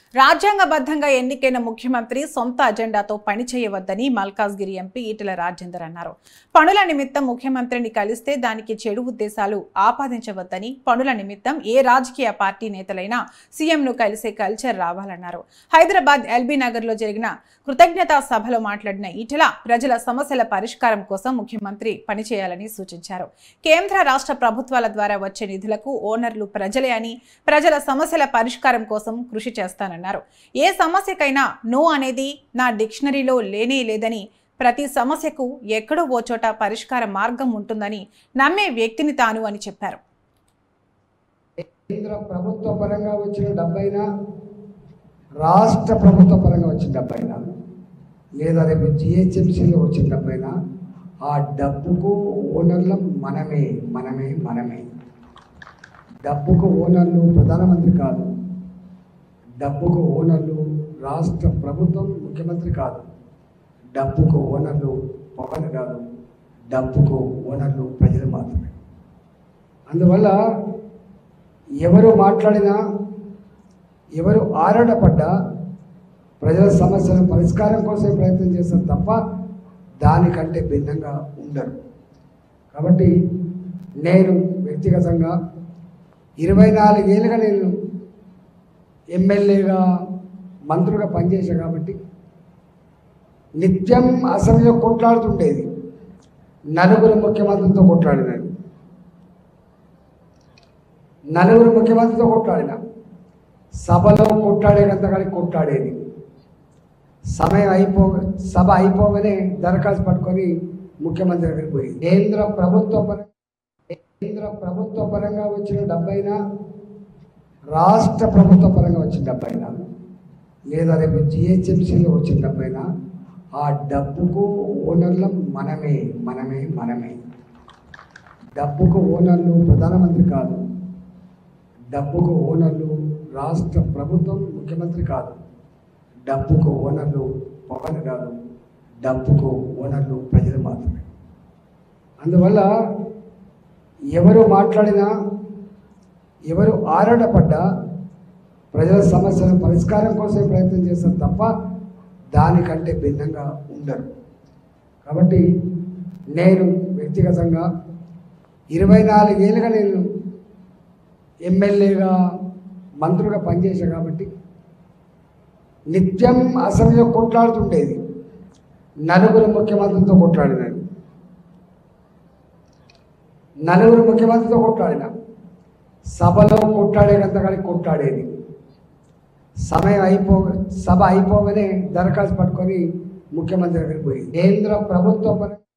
రాజ్యాంగబద్ధంగా ఎన్నికైన ముఖ్యమంత్రి సొంత అజెండాతో పనిచేయవద్దని మల్కాజ్గిరి ఎంపీ ఈటెల రాజేందర్ అన్నారు పనుల నిమిత్తం ముఖ్యమంత్రిని కలిస్తే దానికి చెడు ఉద్దేశాలు ఆపాదించవద్దని పనుల నిమిత్తం ఏ రాజకీయ పార్టీ నేతలైనా సీఎంను కలిసే కల్చర్ రావాలన్నారు హైదరాబాద్ ఎల్బీ నగర్లో జరిగిన కృతజ్ఞతా సభలో మాట్లాడిన ఈటెల ప్రజల సమస్యల పరిష్కారం కోసం ముఖ్యమంత్రి పనిచేయాలని సూచించారు కేంద్ర రాష్ట్ర ప్రభుత్వాల ద్వారా వచ్చే నిధులకు ఓనర్లు ప్రజలే అని ప్రజల సమస్యల పరిష్కారం కోసం కృషి చేస్తానన్నారు ఏ సమస్యకైనా నో అనేది నా డిక్షనరీలో లేనే లేదని ప్రతి సమస్యకు ఎక్కడో ఓ చోట పరిష్కార మార్గం ఉంటుందని నమ్మే వ్యక్తిని తాను అని చెప్పారు కేంద్ర ప్రభుత్వ పరంగా వచ్చిన డబ్బైనా రాష్ట్ర ప్రభుత్వ పరంగా వచ్చిన డబ్బైనా లేదా రేపు జిహెచ్ఎంసీలో వచ్చిన డబ్బైనా ఆ డబ్బుకు ఓనర్లం మనమే మనమే మనమే డబ్బుకు ఓనర్లు ప్రధానమంత్రి కాదు డబ్బుకు ఓనర్లు రాష్ట్ర ప్రభుత్వం ముఖ్యమంత్రి కాదు డబ్బుకు ఓనర్లు పవన్ కాదు డబ్బుకు ఓనర్లు ప్రజలు మాత్రమే అందువల్ల ఎవరు మాట్లాడినా ఎవరు ఆరాటపడ్డా ప్రజల సమస్యల పరిష్కారం కోసం ప్రయత్నం చేస్తారు తప్ప దానికంటే భిన్నంగా ఉండరు కాబట్టి నేను వ్యక్తిగతంగా ఇరవై నాలుగేళ్ళుగా నేను ఎమ్మెల్యేగా మంత్రులుగా పనిచేశా కాబట్టి నిత్యం అసెంబ్లీలో కొట్లాడుతుండేది నలుగురు ముఖ్యమంత్రులతో కొట్లాడినాను నలుగురు ముఖ్యమంత్రితో కొట్లాడిన సభలో కొట్లాడేటంత కానీ కొట్లాడేది సమయం అయిపో సభ అయిపోగానే దరఖాస్తు పట్టుకొని ముఖ్యమంత్రి దగ్గరికి పోయి కేంద్ర ప్రభుత్వ పరంగా కేంద్ర ప్రభుత్వ పరంగా వచ్చిన డబ్బైనా రాష్ట్ర ప్రభుత్వ పరంగా వచ్చిన డబ్బైనా లేదా రేపు జిహెచ్ఎంసీలో వచ్చిన డబ్బైనా ఆ డబ్బుకు ఓనర్లం మనమే మనమే మనమే డబ్బుకు ఓనర్లు ప్రధానమంత్రి కాదు డబ్బుకు ఓనర్లు రాష్ట్ర ప్రభుత్వం ముఖ్యమంత్రి కాదు డబ్బుకు ఓనర్లు పవన్ కాదు డబ్బుకు ఓనర్లు ప్రజలు మాత్రమే అందువల్ల ఎవరు మాట్లాడినా ఎవరు ఆరాటపడ్డా ప్రజల సమస్యల పరిష్కారం కోసం ప్రయత్నం చేస్తారు తప్ప దానికంటే భిన్నంగా ఉండరు కాబట్టి నేను వ్యక్తిగతంగా ఇరవై నాలుగేళ్ళుగా నేను ఎమ్మెల్యేగా మంత్రులుగా పనిచేశా కాబట్టి నిత్యం అసెంబ్లీలో కొట్లాడుతుండేది నలుగురు ముఖ్యమంత్రులతో కొట్లాడినాను నలుగురు ముఖ్యమంత్రితో కొట్లాడిన సభలో కొట్లాడేటంత కానీ కొట్లాడేది సమయం అయిపో సభ అయిపోగానే దరఖాస్తు పట్టుకొని ముఖ్యమంత్రి దగ్గరికి పోయి కేంద్ర ప్రభుత్వ పరంగా